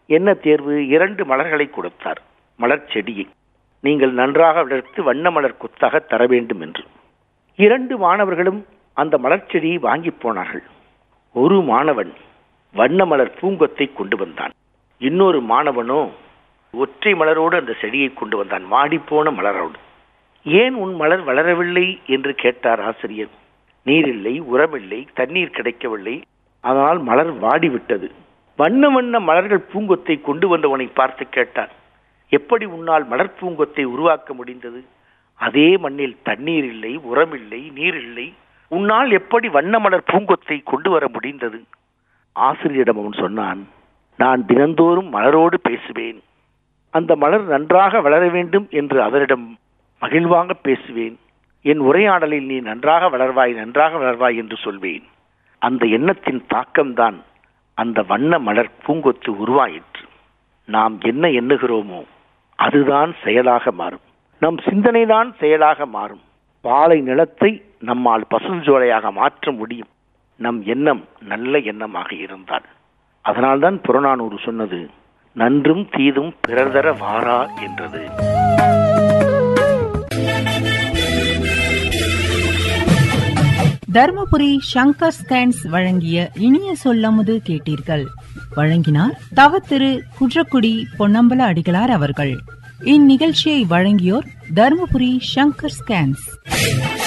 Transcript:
என்ன தேர்வு இரண்டு மலர்களை கொடுத்தார் மலர் செடியை நீங்கள் நன்றாக வளர்த்து வண்ண மலர் கொத்தாக தர வேண்டும் என்று இரண்டு மாணவர்களும் அந்த மலர் செடியை வாங்கி போனார்கள் ஒரு மாணவன் வண்ண மலர் பூங்கொத்தை கொண்டு வந்தான் இன்னொரு மாணவனோ ஒற்றை மலரோடு அந்த செடியை கொண்டு வந்தான் வாடிப்போன மலரோடு ஏன் உன் மலர் வளரவில்லை என்று கேட்டார் ஆசிரியர் நீரில்லை உரமில்லை தண்ணீர் கிடைக்கவில்லை அதனால் மலர் வாடிவிட்டது வண்ண வண்ண மலர்கள் பூங்கொத்தை கொண்டு வந்தவனை பார்த்து கேட்டார் எப்படி உன்னால் மலர் பூங்கொத்தை உருவாக்க முடிந்தது அதே மண்ணில் தண்ணீர் இல்லை உரமில்லை நீர் இல்லை உன்னால் எப்படி வண்ண மலர் பூங்கொத்தை கொண்டு வர முடிந்தது ஆசிரியரிடம் அவன் சொன்னான் நான் தினந்தோறும் மலரோடு பேசுவேன் அந்த மலர் நன்றாக வளர வேண்டும் என்று அவரிடம் மகிழ்வாக பேசுவேன் என் உரையாடலில் நீ நன்றாக வளர்வாய் நன்றாக வளர்வாய் என்று சொல்வேன் அந்த எண்ணத்தின் தாக்கம்தான் அந்த வண்ண மலர் பூங்கொத்து உருவாயிற்று நாம் என்ன எண்ணுகிறோமோ அதுதான் செயலாக மாறும் நம் சிந்தனைதான் செயலாக மாறும் பாலை நிலத்தை நம்மால் பசுஞ்சோலையாக மாற்ற முடியும் நம் எண்ணம் நல்ல எண்ணமாக இருந்தால் அதனால்தான் புறநானூறு சொன்னது நன்றும் தீதும் பிறர்தர வாரா என்றது தர்மபுரி சங்கர் ஸ்கேன்ஸ் வழங்கிய இனிய சொல்லமுது கேட்டீர்கள் வழங்கினார் தவ திரு குன்றக்குடி பொன்னம்பல அடிகளார் அவர்கள் இந்நிகழ்ச்சியை வழங்கியோர் தர்மபுரி சங்கர் ஸ்கேன்ஸ்